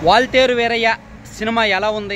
Waltair Veeraiah cinema ఎలా ఉంది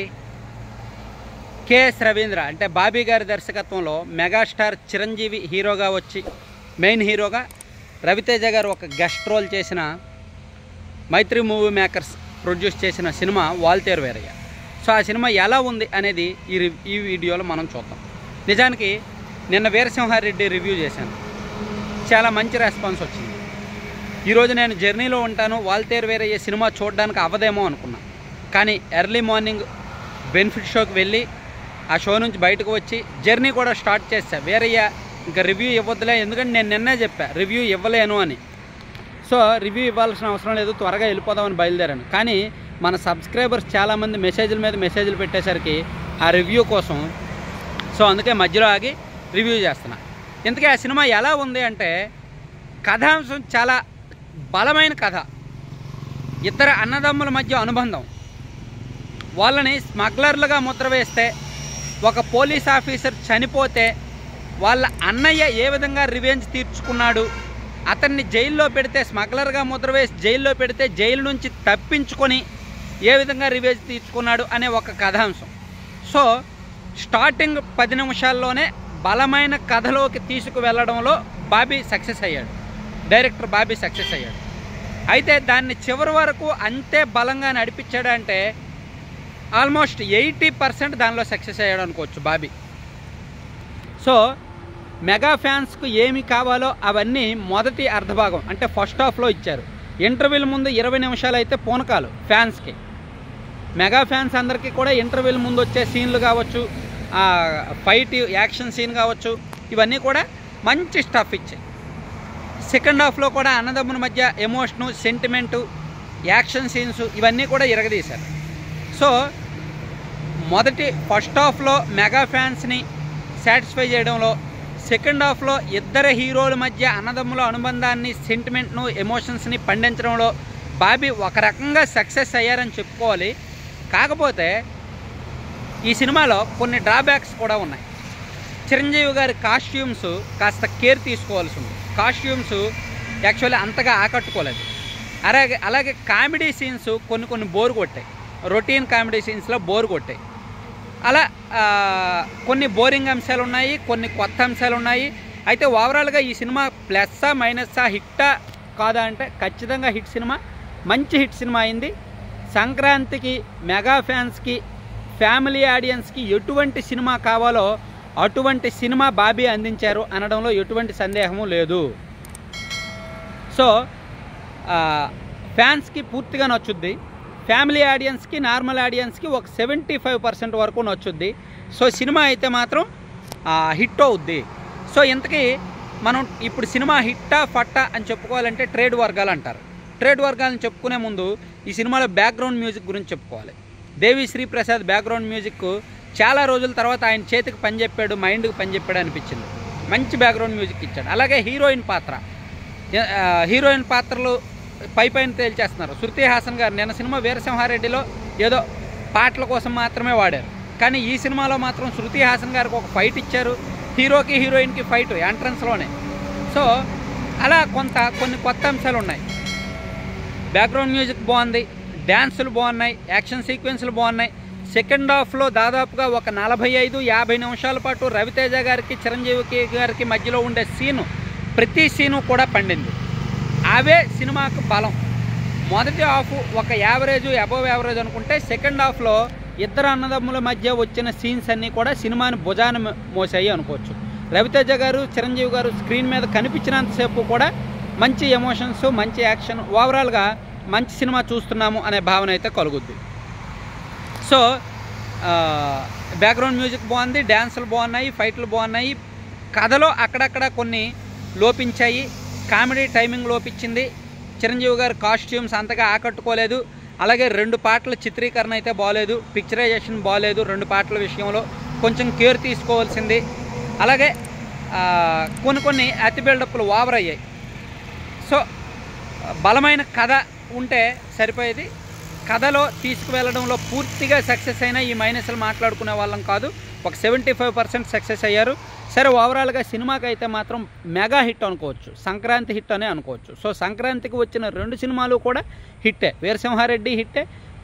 K S Ravindra అంటే బాబీ గారి దర్శకత్వంలో మెగాస్టార్ చిరంజీవి హీరోగా వచ్చి మెయిన్ హీరోగా రవితేజ గారు ఒక గెస్ట్ రోల్ చేసిన మైత్రి మూవీ మేకర్స్ ప్రొడ్యూస్ చేసిన సినిమా వాల్తేరు వీరయ్య సో ఆ సినిమా ఎలా ఉంది అనేది ఈ రి- ఈ వీడియోలో మనం చూద్దాం నిజానికి నిన్న వీరసింహారెడ్డి రివ్యూ చేశాను చాలా మంచి రెస్పాన్స్ వచ్చింది ఈరోజు నేను జర్నీలో ఉంటాను వాల్తేరు వీరయ్య సినిమా చూడడానికి అవ్వదేమో అనుకున్నా కానీ ఎర్లీ మార్నింగ్ బెనిఫిట్ షోకి వెళ్ళి ఆ షో నుంచి బయటకు వచ్చి జర్నీ కూడా స్టార్ట్ చేశా వీరయ్య ఇంకా రివ్యూ ఇవ్వద్దులే ఎందుకంటే నేను నిన్నే చెప్పా రివ్యూ ఇవ్వలేను అని సో రివ్యూ ఇవ్వాల్సిన అవసరం లేదు త్వరగా వెళ్ళిపోదామని బయలుదేరాను కానీ మన సబ్స్క్రైబర్స్ చాలామంది మెసేజ్ల మీద మెసేజ్లు పెట్టేసరికి ఆ రివ్యూ కోసం సో అందుకే మధ్యలో ఆగి రివ్యూ చేస్తున్నా ఇంతకీ ఆ సినిమా ఎలా ఉంది అంటే కథాంశం చాలా బలమైన కథ ఇద్దరు అన్నదమ్ముల మధ్య అనుబంధం వాళ్ళని స్మగ్లర్లుగా ముద్ర వేస్తే ఒక పోలీస్ ఆఫీసర్ చనిపోతే వాళ్ళ అన్నయ్య ఏ విధంగా రివెంజ్ తీర్చుకున్నాడు అతన్ని జైల్లో పెడితే స్మగ్లర్గా ముద్ర వేసి జైల్లో పెడితే జైలు నుంచి తప్పించుకొని ఏ విధంగా రివెంజ్ తీర్చుకున్నాడు అనే ఒక కథాంశం సో స్టార్టింగ్ పది నిమిషాల్లోనే బలమైన కథలోకి తీసుకువెళ్ళడంలో బాబీ సక్సెస్ అయ్యాడు డైరెక్టర్ బాబీ సక్సెస్ అయ్యాడు అయితే దాన్ని చివరి వరకు అంతే బలంగా నడిపించాడంటే ఆల్మోస్ట్ ఎయిటీ పర్సెంట్ దానిలో సక్సెస్ అయ్యాడు అనుకోవచ్చు బాబీ సో మెగా ఫ్యాన్స్కు ఏమి కావాలో అవన్నీ మొదటి అర్ధభాగం అంటే ఫస్ట్ హాఫ్లో ఇచ్చారు ఇంటర్వ్యూల ముందు ఇరవై నిమిషాలు అయితే పూనకాలు ఫ్యాన్స్కి మెగా ఫ్యాన్స్ అందరికీ కూడా ఇంటర్వ్యూల ముందు వచ్చే సీన్లు కావచ్చు ఆ ఫైట్ యాక్షన్ సీన్ కావచ్చు ఇవన్నీ కూడా మంచి స్టఫ్ ఇచ్చాయి సెకండ్ హాఫ్లో కూడా అన్నదమ్ముల మధ్య ఎమోషను సెంటిమెంటు యాక్షన్ సీన్స్ ఇవన్నీ కూడా ఇరగదీశారు సో మొదటి ఫస్ట్ హాఫ్లో మెగా ఫ్యాన్స్ని సాటిస్ఫై చేయడంలో సెకండ్ హాఫ్లో ఇద్దరు హీరోల మధ్య అన్నదమ్ముల అనుబంధాన్ని సెంటిమెంట్ను ఎమోషన్స్ని పండించడంలో బాబీ ఒక రకంగా సక్సెస్ అయ్యారని చెప్పుకోవాలి కాకపోతే ఈ సినిమాలో కొన్ని డ్రాబ్యాక్స్ కూడా ఉన్నాయి చిరంజీవి గారి కాస్ట్యూమ్స్ కాస్త కేర్ తీసుకోవాల్సి ఉంది కాస్ట్యూమ్స్ యాక్చువల్లీ అంతగా ఆకట్టుకోలేదు అలాగే అలాగే కామెడీ సీన్స్ కొన్ని కొన్ని బోర్ కొట్టాయి రొటీన్ కామెడీ సీన్స్లో బోర్ కొట్టాయి అలా ఆ, కొన్ని బోరింగ్ అంశాలు ఉన్నాయి కొన్ని కొత్త అంశాలు ఉన్నాయి అయితే ఓవరాల్గా ఈ సినిమా ప్లస్సా మైనస్సా హిట్టా కాదా అంటే ఖచ్చితంగా హిట్ సినిమా మంచి హిట్ సినిమా అయింది సంక్రాంతికి మెగా ఫ్యాన్స్కి ఫ్యామిలీ ఆడియన్స్కి ఎటువంటి సినిమా కావాలో అటువంటి సినిమా బాబీ అందించారు అనడంలో ఎటువంటి సందేహము లేదు సో ఆ, ఫ్యాన్స్కి పూర్తిగా నచ్చుద్ది ఫ్యామిలీ ఆడియన్స్కి నార్మల్ ఆడియన్స్కి ఒక సెవెంటీ ఫైవ్ పర్సెంట్ వరకు నచ్చుద్ది సో సినిమా అయితే మాత్రం ఆ, హిట్ అవుద్ది సో ఇంతకీ మనం ఇప్పుడు సినిమా హిట్టా ఫట్టా అని చెప్పుకోవాలంటే ట్రేడ్ వర్గాలు అంటారు ట్రేడ్ వర్గాలను చెప్పుకునే ముందు ఈ సినిమాలో బ్యాక్గ్రౌండ్ మ్యూజిక్ గురించి చెప్పుకోవాలి దేవి శ్రీప్రసాద్ బ్యాక్గ్రౌండ్ మ్యూజిక్ చాలా రోజుల తర్వాత ఆయన చేతికి పని చెప్పాడు మైండ్కి పని చెప్పాడు అనిపించింది మంచి బ్యాక్గ్రౌండ్ మ్యూజిక్ ఇచ్చాడు అలాగే హీరోయిన్ పాత్ర ఆ, హీరోయిన్ పాత్రలు పై పైన తేల్చేస్తున్నారు శృతి హాసన్ గారు నిన్న సినిమా వీరసింహారెడ్డిలో ఏదో పాటల కోసం మాత్రమే వాడారు కానీ ఈ సినిమాలో మాత్రం శృతి హాసన్ గారికి ఒక ఫైట్ ఇచ్చారు హీరోకి హీరోయిన్కి ఫైట్ ఎంట్రన్స్లోనే సో అలా కొంత కొన్ని కొత్త అంశాలు ఉన్నాయి బ్యాక్గ్రౌండ్ మ్యూజిక్ బాగుంది డ్యాన్సులు బాగున్నాయి యాక్షన్ సీక్వెన్స్లు బాగున్నాయి సెకండ్ హాఫ్లో దాదాపుగా ఒక నలభై ఐదు యాభై నిమిషాల పాటు రవితేజ గారికి చిరంజీవికి గారికి మధ్యలో ఉండే సీను ప్రతి సీను కూడా పండింది అవే సినిమాకు బలం మొదటి హాఫ్ ఒక యావరేజ్ అబోవ్ యావరేజ్ అనుకుంటే సెకండ్ హాఫ్లో ఇద్దరు అన్నదమ్ముల మధ్య వచ్చిన సీన్స్ అన్నీ కూడా సినిమాని భుజాన మో- మోసాయి అనుకోవచ్చు రవితేజ గారు చిరంజీవి గారు స్క్రీన్ మీద కనిపించినంతసేపు కూడా మంచి ఎమోషన్స్ మంచి యాక్షన్ ఓవరాల్గా మంచి సినిమా చూస్తున్నాము అనే భావన అయితే కలుగుద్ది సో ఆ, బ్యాక్గ్రౌండ్ మ్యూజిక్ బాగుంది డ్యాన్సులు బాగున్నాయి ఫైట్లు బాగున్నాయి కథలో అక్కడక్కడ కొన్ని లోపించాయి కామెడీ టైమింగ్ లోపించింది చిరంజీవి గారి కాస్ట్యూమ్స్ అంతగా ఆకట్టుకోలేదు అలాగే రెండు పాటల చిత్రీకరణ అయితే బాగాలేదు పిక్చరైజేషన్ బాగాలేదు రెండు పాటల విషయంలో కొంచెం కేర్ తీసుకోవాల్సింది అలాగే ఆ, కొన్ని కొన్ని అతి బిల్డప్లు ఓవర్ అయ్యాయి సో బలమైన కథ ఉంటే సరిపోయేది కథలో తీసుకువెళ్ళడంలో పూర్తిగా సక్సెస్ అయిన ఈ మైనస్లు మాట్లాడుకునే వాళ్ళం కాదు ఒక సెవెంటీ ఫైవ్ పర్సెంట్ సక్సెస్ అయ్యారు సరే ఓవరాల్గా సినిమాకి అయితే మాత్రం మెగా హిట్ అనుకోవచ్చు సంక్రాంతి హిట్ అనే అనుకోవచ్చు సో సంక్రాంతికి వచ్చిన రెండు సినిమాలు కూడా హిట్టే వీరసింహారెడ్డి హిట్టే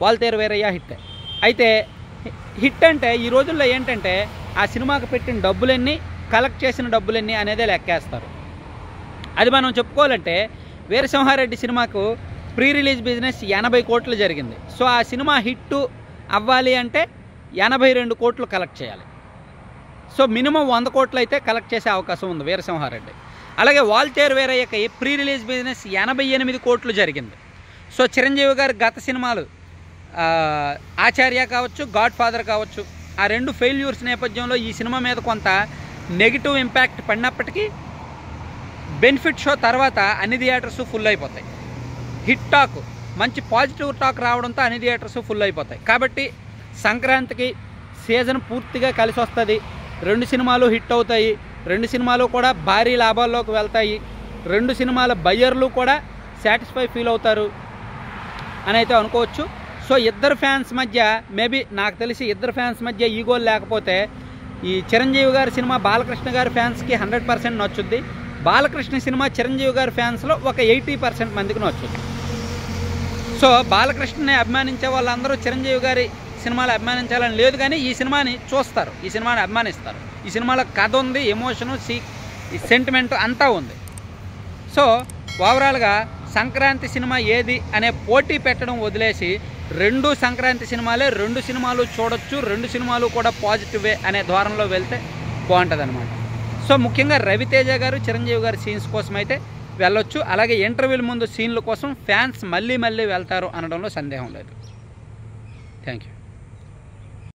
వాల్తేరు వీరయ్య హిట్ అయితే హిట్ అంటే ఈ రోజుల్లో ఏంటంటే ఆ సినిమాకి పెట్టిన డబ్బులన్నీ కలెక్ట్ చేసిన డబ్బులన్నీ అనేదే లెక్కేస్తారు అది మనం చెప్పుకోవాలంటే వీరసింహారెడ్డి సినిమాకు ప్రీ రిలీజ్ బిజినెస్ ఎనభై కోట్లు జరిగింది సో ఆ సినిమా హిట్ అవ్వాలి అంటే ఎనభై రెండు కోట్లు కలెక్ట్ చేయాలి సో మినిమం వంద కోట్లు అయితే కలెక్ట్ చేసే అవకాశం ఉంది వీరసింహారెడ్డి అలాగే వాల్తేరు వీరయ్యకి ప్రీ రిలీజ్ బిజినెస్ ఎనభై ఎనిమిది కోట్లు జరిగింది సో చిరంజీవి గారి గత సినిమాలు ఆ, ఆచార్య కావచ్చు గాడ్ ఫాదర్ కావచ్చు ఆ రెండు ఫెయిల్యూర్స్ నేపథ్యంలో ఈ సినిమా మీద కొంత నెగిటివ్ ఇంపాక్ట్ పడినప్పటికీ బెనిఫిట్ షో తర్వాత అన్ని థియేటర్స్ ఫుల్ అయిపోతాయి హిట్ టాక్ మంచి పాజిటివ్ టాక్ రావడంతో అన్ని థియేటర్స్ ఫుల్ అయిపోతాయి కాబట్టి సంక్రాంతికి సీజన్ పూర్తిగా కలిసి వస్తుంది రెండు సినిమాలు హిట్ అవుతాయి రెండు సినిమాలు కూడా భారీ లాభాల్లోకి వెళ్తాయి రెండు సినిమాల బయ్యర్లు కూడా సాటిస్ఫై ఫీల్ అవుతారు అని అయితే అనుకోవచ్చు సో ఇద్దరు ఫ్యాన్స్ మధ్య మేబీ నాకు తెలిసి ఇద్దరు ఫ్యాన్స్ మధ్య ఈగోలు లేకపోతే ఈ చిరంజీవి గారి సినిమా బాలకృష్ణ గారి ఫ్యాన్స్కి హండ్రెడ్ పర్సెంట్ నచ్చుద్ది బాలకృష్ణ సినిమా చిరంజీవి గారి ఫ్యాన్స్లో ఒక ఎయిటీ పర్సెంట్ మందికి నచ్చుద్ది సో బాలకృష్ణని అభిమానించే వాళ్ళందరూ చిరంజీవి గారి సినిమాలు అభిమానించాలని లేదు కానీ ఈ సినిమాని చూస్తారు ఈ సినిమాని అభిమానిస్తారు ఈ సినిమాలో కథ ఉంది ఎమోషను సీ సెంటిమెంట్ అంతా ఉంది సో ఓవరాల్గా సంక్రాంతి సినిమా ఏది అనే పోటీ పెట్టడం వదిలేసి రెండు సంక్రాంతి సినిమాలే రెండు సినిమాలు చూడొచ్చు రెండు సినిమాలు కూడా పాజిటివే అనే ద్వారంలో వెళ్తే బాగుంటుంది అనమాట సో ముఖ్యంగా రవితేజ గారు చిరంజీవి గారి సీన్స్ కోసం అయితే వెళ్ళొచ్చు అలాగే ఇంటర్వ్యూల ముందు సీన్ల కోసం ఫ్యాన్స్ మళ్ళీ మళ్ళీ వెళ్తారు అనడంలో సందేహం లేదు థ్యాంక్ యూ